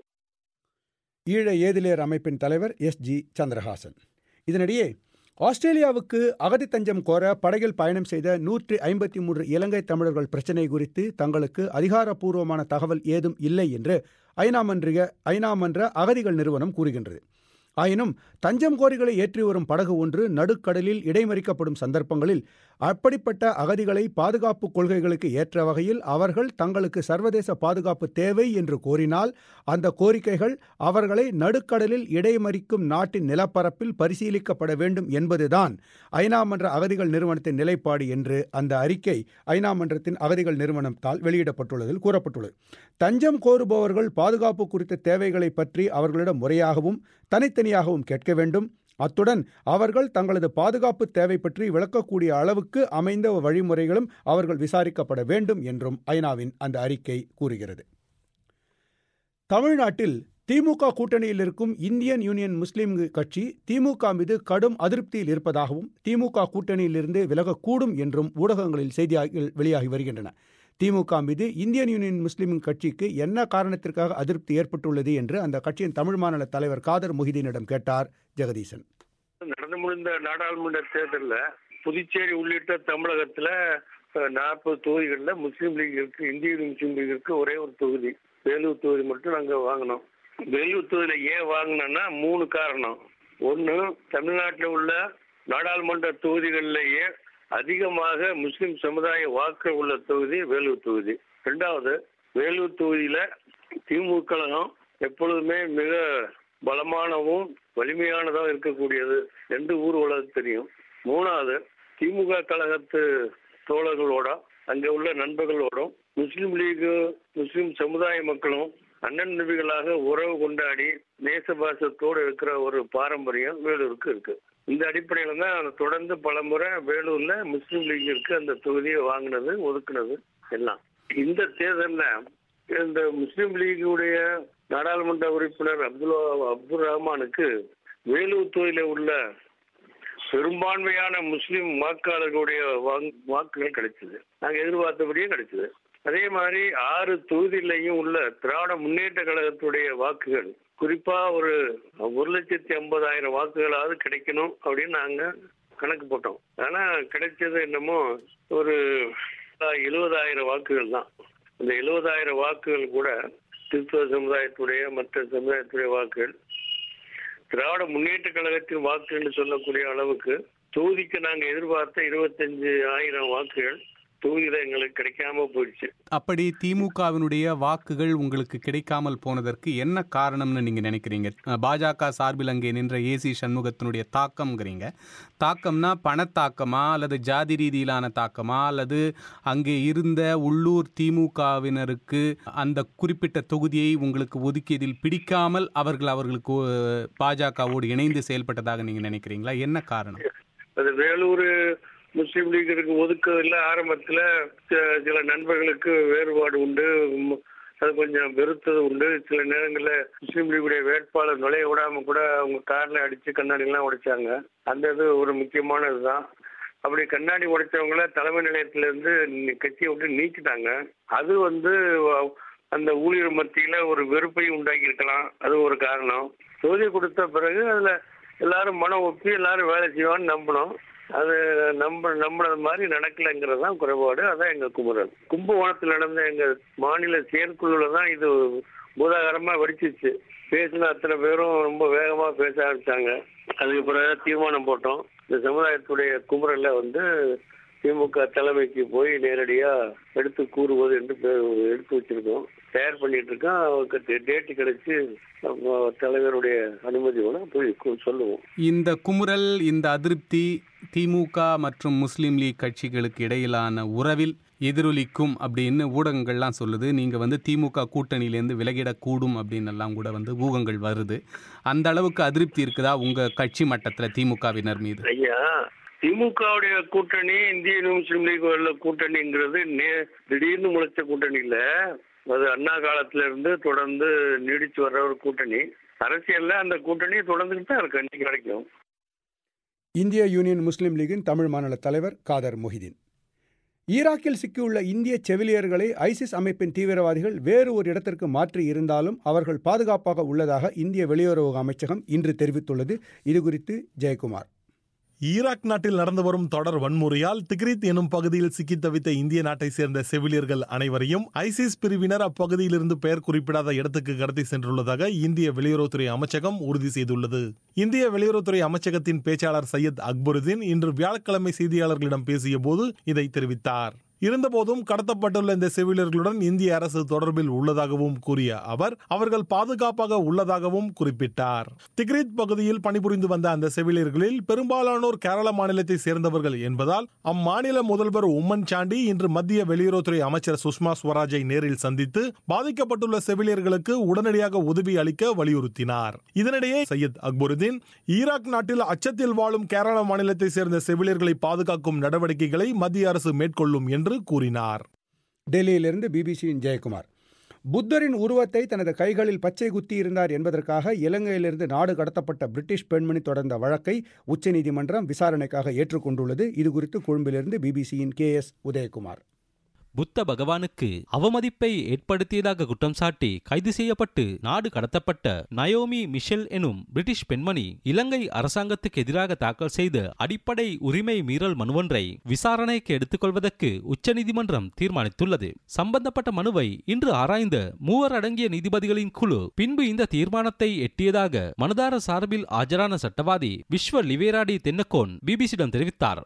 ஈழ ஏதிலேர் அமைப்பின் தலைவர் எஸ் ஜி சந்திரஹாசன் இதனிடையே ஆஸ்திரேலியாவுக்கு அகதி தஞ்சம் கோர படகில் பயணம் செய்த நூற்றி ஐம்பத்தி மூன்று இலங்கை தமிழர்கள் பிரச்சினை குறித்து தங்களுக்கு அதிகாரப்பூர்வமான தகவல் ஏதும் இல்லை என்று ஐநா மன்றிய ஐநா மன்ற அகதிகள் நிறுவனம் கூறுகின்றது ஆயினும் தஞ்சம் கோரிகளை ஏற்றி வரும் படகு ஒன்று நடுக்கடலில் இடைமறிக்கப்படும் சந்தர்ப்பங்களில் அப்படிப்பட்ட அகதிகளை பாதுகாப்பு கொள்கைகளுக்கு ஏற்ற வகையில் அவர்கள் தங்களுக்கு சர்வதேச பாதுகாப்பு தேவை என்று கோரினால் அந்த கோரிக்கைகள் அவர்களை நடுக்கடலில் இடைமறிக்கும் நாட்டின் நிலப்பரப்பில் பரிசீலிக்கப்பட வேண்டும் என்பதுதான் ஐநா மன்ற அகதிகள் நிறுவனத்தின் நிலைப்பாடு என்று அந்த அறிக்கை ஐநா மன்றத்தின் அகதிகள் நிறுவனத்தால் வெளியிடப்பட்டுள்ளதில் கூறப்பட்டுள்ளது தஞ்சம் கோருபவர்கள் பாதுகாப்பு குறித்த தேவைகளை பற்றி அவர்களிடம் முறையாகவும் தனித்தனியாகவும் கேட்க வேண்டும் அத்துடன் அவர்கள் தங்களது பாதுகாப்பு தேவை பற்றி விளக்கக்கூடிய அளவுக்கு அமைந்த வழிமுறைகளும் அவர்கள் விசாரிக்கப்பட வேண்டும் என்றும் ஐநாவின் அந்த அறிக்கை கூறுகிறது தமிழ்நாட்டில் திமுக கூட்டணியில் இருக்கும் இந்தியன் யூனியன் முஸ்லீம் கட்சி திமுக மீது கடும் அதிருப்தியில் இருப்பதாகவும் திமுக கூட்டணியிலிருந்து விலகக்கூடும் என்றும் ஊடகங்களில் செய்திகள் வெளியாகி வருகின்றன திமுக மீது இந்தியன் யூனியன் முஸ்லீம் கட்சிக்கு என்ன காரணத்திற்காக அதிருப்தி ஏற்பட்டுள்ளது என்று அந்த கட்சியின் தமிழ் மாநில தலைவர் காதர் முஹிதீனிடம் கேட்டார் ஜெகதீசன் நடந்து முடிந்த நாடாளுமன்ற தேர்தலில் புதுச்சேரி உள்ளிட்ட தமிழகத்துல நாற்பது தொகுதிகளில் முஸ்லீம் லீக் இருக்கு இந்திய முஸ்லீம் லீக் இருக்கு ஒரே ஒரு தொகுதி வேலூர் தொகுதி மட்டும் நாங்கள் வாங்கினோம் வேலூர் தொகுதியில ஏன் வாங்கினோம்னா மூணு காரணம் ஒன்று தமிழ்நாட்டில் உள்ள நாடாளுமன்ற தொகுதிகளிலேயே அதிகமாக முஸ்லிம் சமுதாய வாக்கு உள்ள தொகுதி வேலூர் தொகுதி ரெண்டாவது வேலூர் தொகுதியில திமுக கழகம் எப்பொழுதுமே மிக பலமானவும் வலிமையானதாக இருக்கக்கூடியது என்று ஊர் உலகம் தெரியும் மூணாவது திமுக கழகத்து தோழர்களோட அங்கே உள்ள நண்பர்களோடும் முஸ்லீம் லீகு முஸ்லீம் சமுதாய மக்களும் அண்ணன் நபிகளாக உறவு கொண்டாடி நேசபாசத்தோடு இருக்கிற ஒரு பாரம்பரியம் வேலூருக்கு இருக்கு இந்த அடிப்படையில தான் தொடர்ந்து பல முறை வேலூர்ல முஸ்லீம் லீக்கிற்கு அந்த தொகுதியை வாங்கினது ஒதுக்குனது எல்லாம் இந்த தேர்தல்ல இந்த முஸ்லீம் லீகுடைய நாடாளுமன்ற உறுப்பினர் அப்துல் அப்துல் ரஹ்மானுக்கு வேலூர் தொகுதியில உள்ள பெரும்பான்மையான முஸ்லிம் வாக்காளர்களுடைய வாக்குகள் கிடைச்சது நாங்க எதிர்பார்த்தபடியே கிடைச்சது அதே மாதிரி ஆறு தொகுதியிலையும் உள்ள திராவிட முன்னேற்ற கழகத்துடைய வாக்குகள் குறிப்பா ஒரு ஒரு லட்சத்தி ஐம்பதாயிரம் வாக்குகளாவது கிடைக்கணும் அப்படின்னு நாங்க கணக்கு போட்டோம் ஆனா கிடைச்சது என்னமோ ஒரு எழுபதாயிரம் வாக்குகள் தான் அந்த எழுபதாயிரம் வாக்குகள் கூட கிறிஸ்தவ சமுதாயத்துடைய மற்ற சமுதாயத்துடைய வாக்குகள் திராவிட முன்னேற்ற கழகத்தின் வாக்கு என்று சொல்லக்கூடிய அளவுக்கு தொகுதிக்கு நாங்க எதிர்பார்த்த இருபத்தஞ்சு ஆயிரம் வாக்குகள் தொகுதியில எங்களுக்கு கிடைக்காம போயிடுச்சு அப்படி திமுகவினுடைய வாக்குகள் உங்களுக்கு கிடைக்காமல் போனதற்கு என்ன காரணம்னு நீங்க நினைக்கிறீங்க அஹ், பாஜக சார்பில் அங்கே நின்ற ஏசி சண்முகத்தினுடைய தாக்கம்ங்கிறீங்க தாக்கம்னா பணத்தாக்கமா அல்லது ஜாதி ரீதியிலான தாக்கமா அல்லது அங்கே இருந்த உள்ளூர் திமுகவினருக்கு அந்த குறிப்பிட்ட தொகுதியை உங்களுக்கு ஒதுக்கியதில் பிடிக்காமல் அவர்கள் அவர்களுக்கு அஹ், பாஜகவோடு இணைந்து செயல்பட்டதாக நீங்க நினைக்கிறீங்களா என்ன காரணம் அது வேலூர் முஸ்லீம் லீக்கிற்கு ஒதுக்கவில்லை ஆரம்பத்துல ச- சில நண்பர்களுக்கு வேறுபாடு உண்டு ம், அது கொஞ்சம் வெறுத்தது உண்டு சில நேரங்களில் முஸ்லீம் லீக்குடைய வேட்பாளர் நுழைய விடாம கூட அவங்க கார்ல அடிச்சு கண்ணாடி எல்லாம் உடைச்சாங்க அந்த இது ஒரு முக்கியமான இதுதான் அப்படி கண்ணாடி உடைச்சவங்கள தலைமை நிலையத்துல இருந்து நி- கட்சியை விட்டு நீக்கிட்டாங்க அது வந்து வ- அந்த ஊழியர் மத்தியில ஒரு வெறுப்பை உண்டாக்கி இருக்கலாம் அது ஒரு காரணம் தொகுதி கொடுத்த பிறகு அதுல எல்லாரும் மனம் ஒப்பி எல்லாரும் வேலை செய்வான்னு நம்பணும் அது நம்ப நம்பினது மாதிரி நடக்கலைங்கிறது தான் குறைபாடு அதான் எங்க குமுறல் கும்பகோணத்தில் நடந்த எங்க மாநில செயற்குழுல தான் இது பூதாகரமா வெடிச்சிச்சு பேசின அத்தனை பேரும் ரொம்ப வேகமா பேச ஆரம்பிச்சாங்க அதுக்கு பிறகு தீர்மானம் போட்டோம் இந்த சமுதாயத்துடைய குமுறல்ல வந்து திமுக தலைமைக்கு போய் நேரடியா எடுத்து கூறுவது என்று பே- எடுத்து வச்சிருக்கோம் தயார் பண்ணிட்டு இருக்கோம் அவருக்கு டேட்டு கிடைச்சு நம்ம தலைவருடைய அனுமதியோட போய் கு- சொல்லுவோம் இந்த குமுறல் இந்த அதிருப்தி திமுக மற்றும் முஸ்லீம் லீக் கட்சிகளுக்கு இடையிலான உறவில் எதிரொலிக்கும் அப்படின்னு ஊடகங்கள்லாம் சொல்லுது நீங்க வந்து திமுக கூட்டணியிலேருந்து விலகிடக்கூடும் அப்படின்னு எல்லாம் கூட வந்து ஊகங்கள் வருது அந்த அளவுக்கு அதிருப்தி இருக்குதா உங்க கட்சி மட்டத்தில் திமுகவினர் மீது ஐயா திமுகவுடைய கூட்டணி இந்திய முஸ்லீம் லீக் உள்ள கூட்டணிங்கிறது நே- திடீர்னு முளைச்ச கூட்டணி இல்ல அது அண்ணா காலத்துல இருந்து தொடர்ந்து நீடிச்சு வர்ற ஒரு கூட்டணி அரசியல்ல அந்த கூட்டணி தொடர்ந்துட்டு தான் இருக்கு அன்னைக்கு கிடைக்கும் இந்திய யூனியன் முஸ்லீம் லீகின் தமிழ் மாநில தலைவர் காதர் மொஹிதீன் ஈராக்கில் சிக்கியுள்ள இந்திய செவிலியர்களை ஐசிஸ் அமைப்பின் தீவிரவாதிகள் வேறு ஒரு இடத்திற்கு மாற்றி இருந்தாலும் அவர்கள் பாதுகாப்பாக உள்ளதாக இந்திய வெளியுறவு அமைச்சகம் இன்று தெரிவித்துள்ளது இதுகுறித்து ஜெயக்குமார் ஈராக் நாட்டில் நடந்து வரும் தொடர் வன்முறையால் திக்ரித் எனும் பகுதியில் சிக்கித் தவித்த இந்திய நாட்டை சேர்ந்த செவிலியர்கள் அனைவரையும் ஐசிஸ் பிரிவினர் அப்பகுதியிலிருந்து பெயர் குறிப்பிடாத இடத்துக்கு கடத்தி சென்றுள்ளதாக இந்திய வெளியுறவுத்துறை அமைச்சகம் உறுதி செய்துள்ளது இந்திய வெளியுறவுத்துறை அமைச்சகத்தின் பேச்சாளர் சையத் அக்பருதீன் இன்று வியாழக்கிழமை செய்தியாளர்களிடம் பேசிய போது இதை தெரிவித்தார் இருந்தபோதும் கடத்தப்பட்டுள்ள இந்த செவிலியர்களுடன் இந்திய அரசு தொடர்பில் உள்ளதாகவும் கூறிய அவர் அவர்கள் பாதுகாப்பாக உள்ளதாகவும் குறிப்பிட்டார் திக்ரித் பகுதியில் பணிபுரிந்து வந்த அந்த செவிலியர்களில் பெரும்பாலானோர் கேரள மாநிலத்தை சேர்ந்தவர்கள் என்பதால் அம்மாநில முதல்வர் உம்மன் சாண்டி இன்று மத்திய வெளியுறவுத்துறை அமைச்சர் சுஷ்மா ஸ்வராஜை நேரில் சந்தித்து பாதிக்கப்பட்டுள்ள செவிலியர்களுக்கு உடனடியாக உதவி அளிக்க வலியுறுத்தினார் இதனிடையே சையத் அக்பருதீன் ஈராக் நாட்டில் அச்சத்தில் வாழும் கேரள மாநிலத்தை சேர்ந்த செவிலியர்களை பாதுகாக்கும் நடவடிக்கைகளை மத்திய அரசு மேற்கொள்ளும் என்று கூறினார் டெல்லியிலிருந்து பிபிசியின் ஜெயக்குமார் புத்தரின் உருவத்தை தனது கைகளில் பச்சை குத்தி இருந்தார் என்பதற்காக இலங்கையிலிருந்து நாடு கடத்தப்பட்ட பிரிட்டிஷ் பெண்மணி தொடர்ந்த வழக்கை உச்சநீதிமன்றம் விசாரணைக்காக ஏற்றுக்கொண்டுள்ளது இதுகுறித்து கொழும்பிலிருந்து பிபிசியின் கே எஸ் உதயகுமார் புத்த பகவானுக்கு அவமதிப்பை ஏற்படுத்தியதாக குற்றம் சாட்டி கைது செய்யப்பட்டு நாடு கடத்தப்பட்ட நயோமி மிஷெல் எனும் பிரிட்டிஷ் பெண்மணி இலங்கை அரசாங்கத்துக்கு எதிராக தாக்கல் செய்த அடிப்படை உரிமை மீறல் மனுவொன்றை விசாரணைக்கு எடுத்துக்கொள்வதற்கு உச்சநீதிமன்றம் தீர்மானித்துள்ளது சம்பந்தப்பட்ட மனுவை இன்று ஆராய்ந்த மூவர் அடங்கிய நீதிபதிகளின் குழு பின்பு இந்த தீர்மானத்தை எட்டியதாக மனுதார சார்பில் ஆஜரான சட்டவாதி விஸ்வ லிவேராடி தென்னக்கோன் பிபிசியிடம் தெரிவித்தார்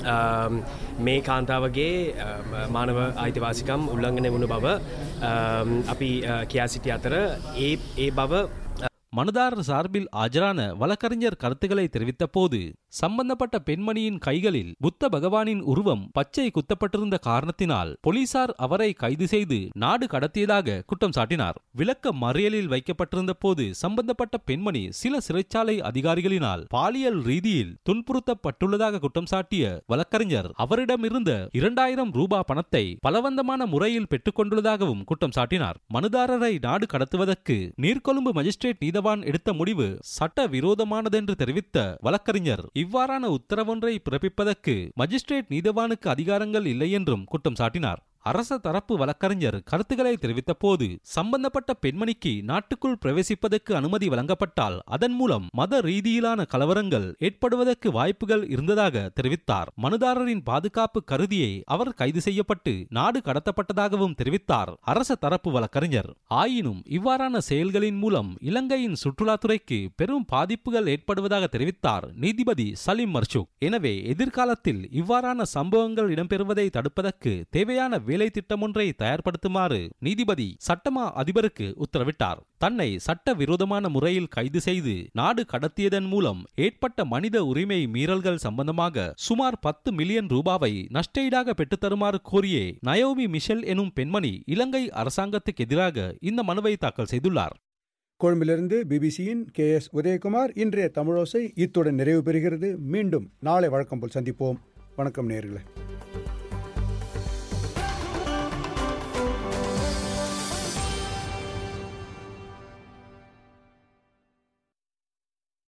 මේ කාන්තාවගේ මානව අයිතිවාසිකම් උල්ලංඝනය වුණු බව අපි කියා සිටි අතර ඒ ඒ බව மனுதாரர் சார்பில் ஆஜரான வழக்கறிஞர் கருத்துக்களை தெரிவித்த போது சம்பந்தப்பட்ட பெண்மணியின் கைகளில் புத்த பகவானின் உருவம் பச்சை குத்தப்பட்டிருந்த காரணத்தினால் போலீசார் அவரை கைது செய்து நாடு கடத்தியதாக குற்றம் சாட்டினார் விளக்க மறியலில் வைக்கப்பட்டிருந்த போது சம்பந்தப்பட்ட பெண்மணி சில சிறைச்சாலை அதிகாரிகளினால் பாலியல் ரீதியில் துன்புறுத்தப்பட்டுள்ளதாக குற்றம் சாட்டிய வழக்கறிஞர் அவரிடமிருந்த இரண்டாயிரம் ரூபாய் பணத்தை பலவந்தமான முறையில் பெற்றுக்கொண்டுள்ளதாகவும் குற்றம் சாட்டினார் மனுதாரரை நாடு கடத்துவதற்கு நீர்கொழும்பு மஜிஸ்ட்ரேட் நீதவான் எடுத்த முடிவு சட்ட விரோதமானதென்று தெரிவித்த வழக்கறிஞர் இவ்வாறான உத்தரவொன்றை பிறப்பிப்பதற்கு மஜிஸ்ட்ரேட் நீதவானுக்கு அதிகாரங்கள் இல்லை என்றும் குற்றம் சாட்டினார் அரச தரப்பு வழக்கறிஞர் கருத்துக்களை தெரிவித்த போது சம்பந்தப்பட்ட பெண்மணிக்கு நாட்டுக்குள் பிரவேசிப்பதற்கு அனுமதி வழங்கப்பட்டால் அதன் மூலம் மத ரீதியிலான கலவரங்கள் ஏற்படுவதற்கு வாய்ப்புகள் இருந்ததாக தெரிவித்தார் மனுதாரரின் பாதுகாப்பு கருதியே அவர் கைது செய்யப்பட்டு நாடு கடத்தப்பட்டதாகவும் தெரிவித்தார் அரச தரப்பு வழக்கறிஞர் ஆயினும் இவ்வாறான செயல்களின் மூலம் இலங்கையின் சுற்றுலாத்துறைக்கு பெரும் பாதிப்புகள் ஏற்படுவதாக தெரிவித்தார் நீதிபதி சலீம் மர்சூக் எனவே எதிர்காலத்தில் இவ்வாறான சம்பவங்கள் இடம்பெறுவதை தடுப்பதற்கு தேவையான வேலை திட்டம் ஒன்றை தயார்படுத்துமாறு நீதிபதி சட்டமா அதிபருக்கு உத்தரவிட்டார் தன்னை சட்ட விரோதமான முறையில் கைது செய்து நாடு கடத்தியதன் மூலம் ஏற்பட்ட மனித உரிமை மீறல்கள் சம்பந்தமாக சுமார் பத்து மில்லியன் ரூபாவை நஷ்டஈடாக பெற்றுத்தருமாறு கோரியே நயோமி மிஷெல் எனும் பெண்மணி இலங்கை அரசாங்கத்துக்கு எதிராக இந்த மனுவை தாக்கல் செய்துள்ளார் கொழும்பிலிருந்து பிபிசியின் கே எஸ் உதயகுமார் இன்றைய தமிழோசை இத்துடன் நிறைவு பெறுகிறது மீண்டும் நாளை வழக்கம் போல் சந்திப்போம் வணக்கம் நேர்களே